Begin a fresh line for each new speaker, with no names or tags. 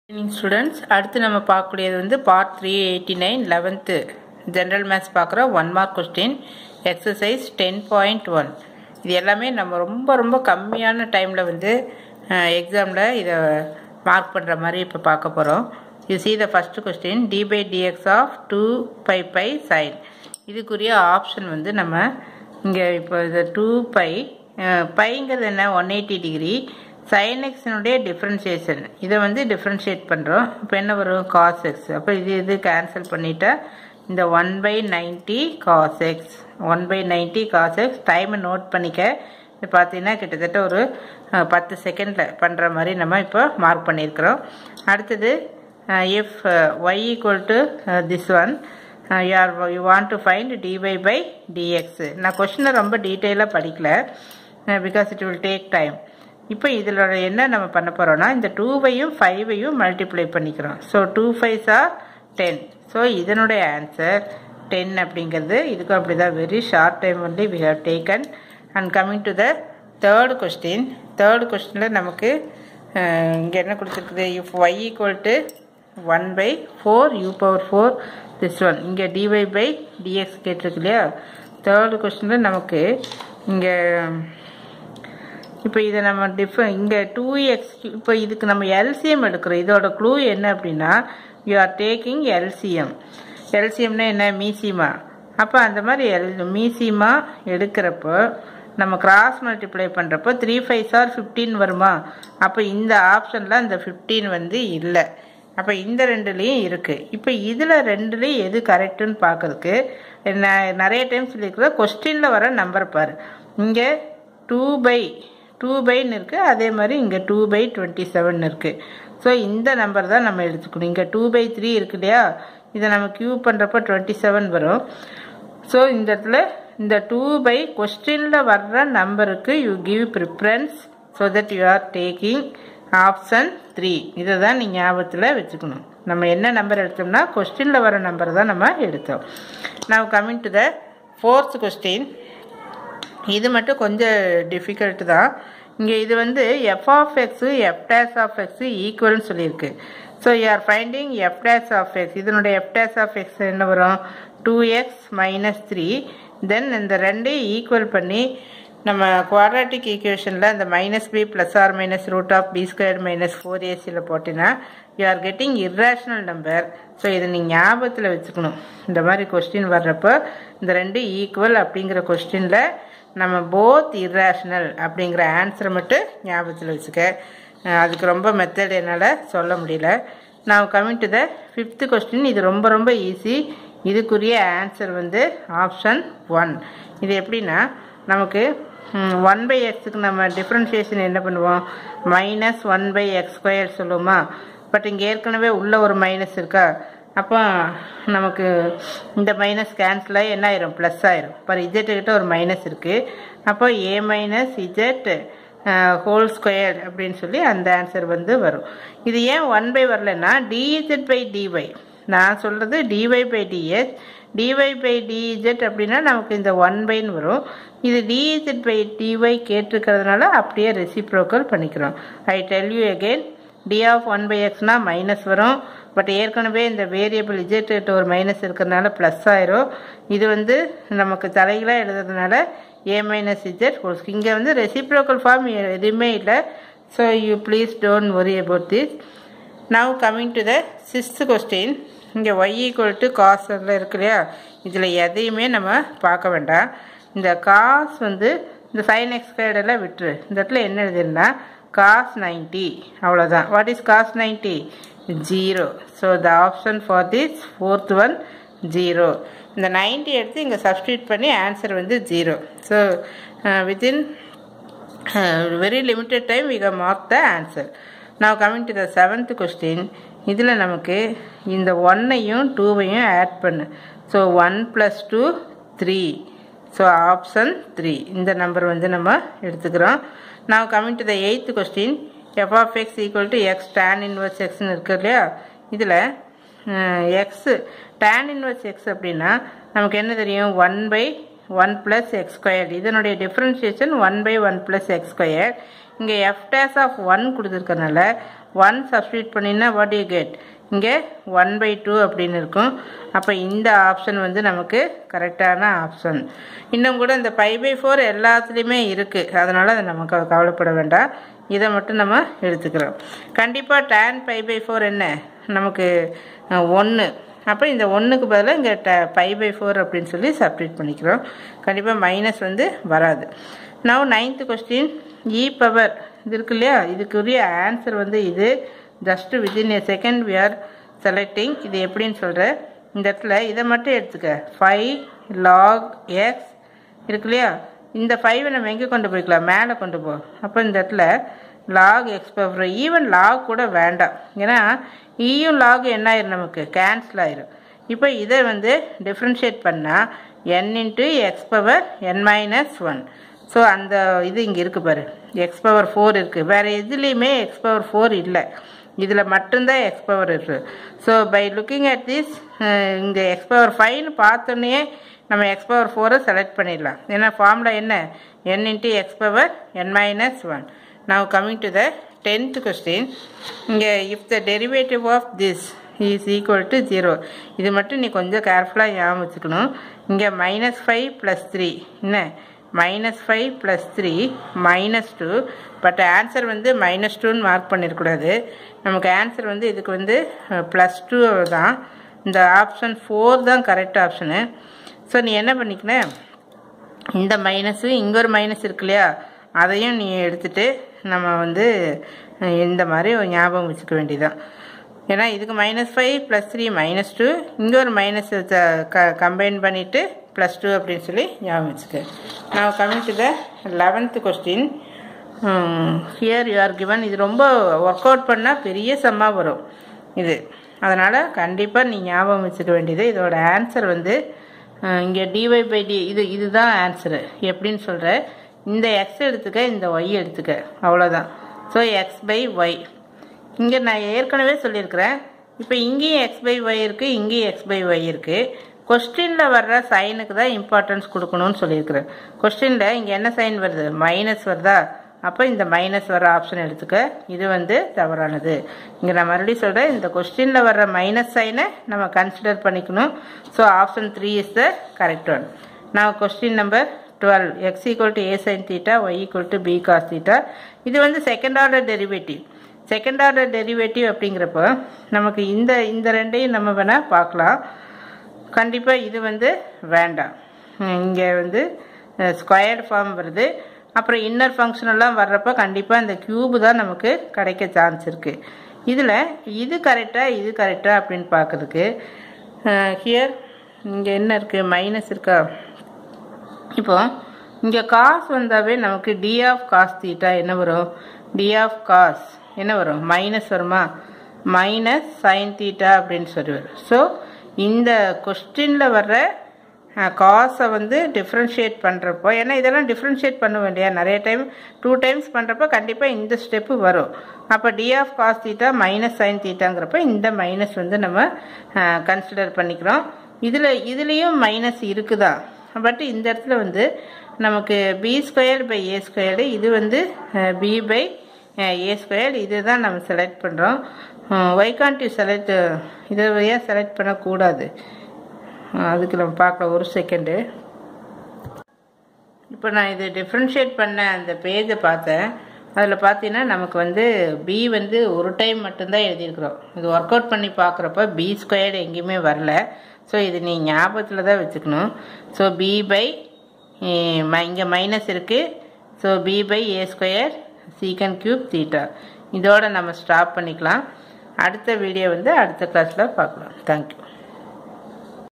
evening students அடுத்து நம்ம பார்க்கக்கூடியது வந்து part three eighty nine eleventh general maths பார்க்குறோம் one mark question exercise ten point one இது எல்லாமே நம்ம ரொம்ப ரொம்ப கம்மியான டைமில் வந்து எக்ஸாமில் இதை மார்க் பண்ணுற மாதிரி இப்போ பார்க்க போகிறோம் you see the first question d by d x of two by pi sine இதுக்குரிய ஆப்ஷன் வந்து நம்ம இங்கே இப்போ இது டூ பை பைங்கிறது என்ன ஒன் எயிட்டி டிகிரி சைன் எக்ஸினுடைய டிஃப்ரென்ஷியேஷன் இதை வந்து டிஃப்ரென்ஷியேட் பண்ணுறோம் இப்போ என்ன வரும் காஸ் எக்ஸ் அப்போ இது இது கேன்சல் பண்ணிட்டா இந்த one by ninety cos x one by ninety cos x டைமை நோட் பண்ணிக்க இது பார்த்தீங்கன்னா கிட்டத்தட்ட ஒரு பத்து செகண்டில் பண்ணுற மாதிரி நம்ம இப்போ மார்க் பண்ணியிருக்கிறோம் அடுத்தது if y equal to this one you are you want to find d y by d x நான் கொஷினை ரொம்ப டீட்டெயிலாக படிக்கல because it will take time இப்போ இதில் என்ன நம்ம பண்ண போகிறோம்னா இந்த டூவையும் ஃபைவையும் மல்டிப்ளை பண்ணிக்கிறோம் so two fives are ten so இதனுடைய ஆன்சர் டென் அப்படிங்கிறது இதுக்கும் அப்படி தான் very short time only we have taken and coming to the third question third கொஸ்டினில் நமக்கு இங்கே என்ன கொடுத்துருக்குது if y equal to one by four u power four this one இங்கே டிஒய் பை டிஎக்ஸ் கேட்டிருக்கு இல்லையா தேர்டு கொஸ்டினில் நமக்கு இங்கே இப்போ இதை நம்ம டிஃப இங்கே டூ எக்ஸ் இப்போ இதுக்கு நம்ம எல்சிஎம் எடுக்கிறோம் இதோட க்ளூ என்ன அப்படின்னா யூ ஆர் டேக்கிங் எல்சிஎம் எல்சிஎம்னா என்ன மீசிமா அப்போ அந்த மாதிரி எல் மீசிமா எடுக்கிறப்போ நம்ம கிராஸ் மல்டிப்ளை பண்ணுறப்போ த்ரீ ஃபைவ் ஆர் ஃபிஃப்டீன் வருமா அப்போ இந்த ஆப்ஷனில் அந்த ஃபிஃப்டீன் வந்து இல்லை அப்போ இந்த ரெண்டுலேயும் இருக்குது இப்போ இதில் ரெண்டுலேயும் எது கரெக்டுன்னு பார்க்கறதுக்கு நான் நிறைய டைம் சொல்லியிருக்கிறேன் கொஸ்டினில் வர நம்பர் பாரு இங்கே டூ பை டூ பைன்னு இருக்குது அதே மாதிரி இங்கே டூ பை டுவெண்ட்டி செவன் இருக்குது ஸோ இந்த நம்பர் தான் நம்ம எடுத்துக்கணும் இங்கே டூ பை த்ரீ இருக்கு இல்லையா இதை நம்ம கியூ பண்ணுறப்போ டுவெண்ட்டி செவன் வரும் ஸோ இந்த இடத்துல இந்த டூ பை கொஸ்டினில் வர்ற நம்பருக்கு you give preference so that you are taking option three இதை தான் நீங்கள் ஞாபகத்தில் வச்சுக்கணும் நம்ம என்ன நம்பர் எடுத்தோம்னா கொஸ்டினில் வர நம்பர் தான் நம்ம எடுத்தோம் நான் coming to the fourth question இது மட்டும் கொஞ்சம் டிஃபிகல்ட் தான் இங்கே இது வந்து f of x f dash of x ஈக்குவல்னு சொல்லியிருக்கு so you are finding f dash of x இதனுடைய எஃப் டேஸ் ஆஃப் எக்ஸ் என்ன வரும் two x minus three then இந்த ரெண்டையும் ஈக்குவல் பண்ணி நம்ம குவாட்ராட்டிக் ஈக்குவேஷனில் இந்த minus b plus or minus root of b square minus four ஏசியில் போட்டிங்கன்னா you are getting irrational number so இதை நீங்கள் ஞாபகத்தில் வச்சுக்கணும் இந்த மாதிரி கொஸ்டின் வர்றப்போ இந்த ரெண்டு ஈக்குவல் அப்படிங்கிற கொஸ்டினில் நம்ம போத் இர்ரேஷனல் அப்படிங்கிற ஆன்சரை மட்டும் ஞாபகத்தில் வச்சுக்க அதுக்கு ரொம்ப மெத்தட் என்னால் சொல்ல முடியல நான் coming to the fifth question இது ரொம்ப ரொம்ப ஈஸி இதுக்குரிய ஆன்சர் வந்து ஆப்ஷன் ஒன் இது எப்படின்னா நமக்கு ஒன் பை எக்ஸுக்கு நம்ம டிஃப்ரென்ஷியேஷன் என்ன பண்ணுவோம் minus one by x square சொல்லுவோமா பட் இங்கே ஏற்கனவே உள்ள ஒரு மைனஸ் இருக்கா அப்போ நமக்கு இந்த மைனஸ் கேன்சல் ஆகி என்ன ஆயிரும் ப்ளஸ் ஆயிரும் இப்போ இஜெட் கிட்ட ஒரு மைனஸ் இருக்குது அப்போ a minus z whole square அப்படின்னு சொல்லி அந்த ஆன்சர் வந்து வரும் இது ஏன் ஒன் பை வரலன்னா டிஇஜெட் பை டிஒய் நான் சொல்கிறது d y by d s d y by d z அப்படின்னா நமக்கு இந்த ஒன் பைன்னு வரும் இது டிஇஜெட் பை டிஒய் கேட்டிருக்கிறதுனால அப்படியே ரெசிப்ரோக்கல் பண்ணிக்கிறோம் I tell you again d of one by எக்ஸ்னா மைனஸ் வரும் பட் ஏற்கனவே இந்த வேரியபிள் இஜெட் ஒரு மைனஸ் இருக்கிறதுனால ப்ளஸ் ஆயிரும் இது வந்து நமக்கு தலைகளாக எழுதுறதுனால ஏ மைனஸ் இஜெட் ஹோல்ஸ் இங்கே வந்து ரெசிப்ரோக்கல் ஃபார்ம் எதுவுமே இல்லை so you please don't worry about this now coming to the sixth question இங்கே ஒய் ஈக்குவல் டு காஸில் இருக்கு இல்லையா இதில் எதையுமே நம்ம பார்க்க வேண்டாம் இந்த காஸ் வந்து இந்த சைன் எக்ஸ்கொயர்டெல்லாம் விட்டுரு இந்த இடத்துல என்ன எழுதிருந்தா காஸ் நைன்ட்டி அவ்வளோதான் what is cos ninety zero so the option for this fourth one zero இந்த நைன்ட்டி எடுத்து இங்கே சப்ஸ்டியூட் பண்ணி ஆன்சர் வந்து zero so within very limited time we can mark the answer நான் coming to the seventh question இதில் நமக்கு இந்த ஒன்னையும் டூவையும் ஆட் பண்ணு so one plus two three so option three இந்த நம்பர் வந்து நம்ம எடுத்துக்கிறோம் நான் coming to the eighth question f of x equal to x tan inverse எக்ஸ்னு இருக்கு இல்லையா இதில் எக்ஸு டேன் இன்வர்ஸ் எக்ஸ் அப்படின்னா நமக்கு என்ன தெரியும் one by one plus x square இதனுடைய differentiation one by one plus x square இங்கே எஃப் டேஸ் ஆஃப் ஒன் கொடுத்துருக்கனால ஒன் சப்ஸ்டியூட் பண்ணினா வாட் யூ கெட் இங்கே ஒன் பை டூ அப்படின்னு இருக்கும் அப்போ இந்த ஆப்ஷன் வந்து நமக்கு கரெக்டான ஆப்ஷன் இன்னும் கூட இந்த பை பை ஃபோர் எல்லாத்துலேயுமே இருக்குது அதனால் அதை நமக்கு கவலைப்பட வேண்டாம் இதை மட்டும் நம்ம எடுத்துக்கிறோம் கண்டிப்பாக டேன் பை பை ஃபோர் என்ன நமக்கு ஒன்று அப்போ இந்த ஒன்றுக்கு பதிலாக இங்கே ட பை பை ஃபோர் அப்படின்னு சொல்லி சப்ஸ்டியூட் பண்ணிக்கிறோம் கண்டிப்பாக மைனஸ் வந்து வராது now ninth question e power இது இருக்கு இல்லையா இதுக்குரிய ஆன்சர் வந்து இது just within a second we are selecting இது எப்படின்னு சொல்கிறேன் இந்த இடத்துல இதை மட்டும் எடுத்துக்க ஃபைவ் லாக் எக்ஸ் இருக்கு இல்லையா இந்த ஃபைவை நம்ம எங்கே கொண்டு போய்க்கலாம் மேலே கொண்டு போ அப்போ இந்த இடத்துல log x power even log கூட வேண்டாம் ஏன்னா ஈயும் லாக் என்ன ஆயிரும் நமக்கு கேன்சல் ஆயிரும் இப்போ இதை வந்து டிஃப்ரென்ஷியேட் பண்ணால் n into x power n minus one so அந்த இது இங்கே இருக்குது பாரு எக்ஸ் பவர் ஃபோர் இருக்குது வேறு எதுலேயுமே எக்ஸ் பவர் ஃபோர் இல்லை இதில் மட்டும்தான் எக்ஸ் பவர் இருக்குது so by looking at this இங்கே எக்ஸ் பவர் ஃபைவ்னு பார்த்தோன்னே நம்ம எக்ஸ் பவர் ஃபோரை செலக்ட் பண்ணிடலாம் ஏன்னா ஃபார்முலா என்ன n into x power n minus one now coming to the 10th question இங்கே if the derivative of this is equal to 0 இது மட்டும் நீ கொஞ்சம் கேர்ஃபுல்லாக ஞாபகம் வச்சுக்கணும் இங்கே மைனஸ் ஃபைவ் ப்ளஸ் த்ரீ என்ன minus five plus three minus two but answer வந்து மைனஸ் டூன்னு மார்க் பண்ணிடக்கூடாது நமக்கு ஆன்சர் வந்து இதுக்கு வந்து ப்ளஸ் டூ தான் இந்த ஆப்ஷன் ஃபோர் தான் கரெக்ட் ஆப்ஷனு ஸோ நீ என்ன பண்ணிக்கின இந்த மைனஸு இங்கே ஒரு மைனஸ் இருக்கு இல்லையா அதையும் நீ எடுத்துட்டு நம்ம வந்து இந்த மாதிரி ஒரு ஞாபகம் வச்சுக்க வேண்டியதான் ஏன்னா இதுக்கு minus five plus three minus two இங்கே ஒரு மைனஸ் க கம்பைன் பண்ணிவிட்டு ப்ளஸ் டூ அப்படின்னு சொல்லி ஞாபகம் வச்சுக்க நான் coming to the eleventh question here you are given இது ரொம்ப ஒர்க் அவுட் பண்ணால் பெரிய சம்மாக வரும் இது அதனால் கண்டிப்பாக நீ ஞாபகம் வச்சுக்க வேண்டியது இதோட ஆன்சர் வந்து இங்கே டிஒய் பை டி இது இதுதான் ஆன்சரு எப்படின்னு சொல்கிற இந்த எக்ஸ் எடுத்துக்க இந்த ஒய் எடுத்துக்க அவ்வளோதான் ஸோ எக்ஸ் பை ஒய் இங்கே நான் ஏற்கனவே சொல்லியிருக்கிறேன் இப்போ இங்கேயும் எக்ஸ் பை ஒய் இருக்குது இங்கேயும் எக்ஸ் பை ஒய் இருக்குது கொஸ்டினில் வர்ற சைனுக்கு தான் இம்பார்ட்டன்ஸ் கொடுக்கணும்னு சொல்லியிருக்கிறேன் கொஸ்டினில் இங்கே என்ன சைன் வருது மைனஸ் வருதா அப்போ இந்த மைனஸ் வர ஆப்ஷன் எடுத்துக்க இது வந்து தவறானது இங்கே நான் மறுபடியும் சொல்கிறேன் இந்த கொஸ்டினில் வர்ற மைனஸ் சைனை நம்ம கன்சிடர் பண்ணிக்கணும் so option three is the correct one நான் question number twelve x equal to a sine theta y equal to b cos theta இது வந்து second order derivative second order derivative அப்படிங்கிறப்போ நமக்கு இந்த இந்த ரெண்டையும் நம்ம வேணால் பார்க்கலாம் கண்டிப்பாக இது வந்து வேண்டாம் இங்கே வந்து ஸ்கொயர்டு ஃபார்ம் வருது அப்புறம் இன்னர் ஃபங்க்ஷனெல்லாம் வர்றப்போ கண்டிப்பாக இந்த க்யூபு தான் நமக்கு கிடைக்க சான்ஸ் இருக்குது இதில் இது கரெக்டாக இது கரெக்டாக அப்படின்னு பார்க்குறதுக்கு ஹியர் இங்கே என்ன இருக்குது மைனஸ் இருக்கா இப்போ இங்கே காஸ் வந்தாவே நமக்கு டி ஆஃப் காஸ் தீட்டா என்ன வரும் டி ஆஃப் காஸ் என்ன வரும் மைனஸ் வருமா மைனஸ் சைன் தீட்டா அப்படின்னு சொல்லி வரும் ஸோ இந்த கொஸ்டினில் வர்ற காஸை வந்து டிஃப்ரென்ஷியேட் பண்ணுறப்போ ஏன்னா இதெல்லாம் டிஃப்ரென்ஷியேட் பண்ண வேண்டியா நிறைய டைம் டூ டைம்ஸ் பண்ணுறப்போ கண்டிப்பாக இந்த ஸ்டெப்பு வரும் அப்போ d of cos theta minus sine தீட்டாங்கிறப்ப இந்த மைனஸ் வந்து நம்ம கன்சிடர் பண்ணிக்கிறோம் இதில் இதுலேயும் மைனஸ் இருக்குதா பட் இந்த இடத்துல வந்து நமக்கு b squared by a squared இது வந்து பி பை ஏ ஸ்கொயர்டு இது தான் நம்ம செலக்ட் பண்ணுறோம் ஒய் கான்ட் யூ செலக்ட் இதை ஏன் செலக்ட் பண்ணக்கூடாது அதுக்கு நம்ம பார்க்கலாம் ஒரு செகண்டு இப்போ நான் இது டிஃப்ரென்ஷியேட் பண்ண அந்த பேஜை பார்த்தேன் அதில் பார்த்தீங்கன்னா நமக்கு வந்து பி வந்து ஒரு டைம் மட்டும்தான் எழுதியிருக்கிறோம் இது ஒர்க் அவுட் பண்ணி பார்க்குறப்ப பி ஸ்கொயர்டு எங்கேயுமே வரல ஸோ இது நீ ஞாபகத்தில் தான் வச்சுக்கணும் ஸோ பி பை இங்கே மைனஸ் இருக்குது so b by a square secant cube theta இதோட நம்ம ஸ்டாப் பண்ணிக்கலாம் அடுத்த வீடியோ வந்து அடுத்த கிளாஸில் பார்க்கலாம் தேங்க்யூ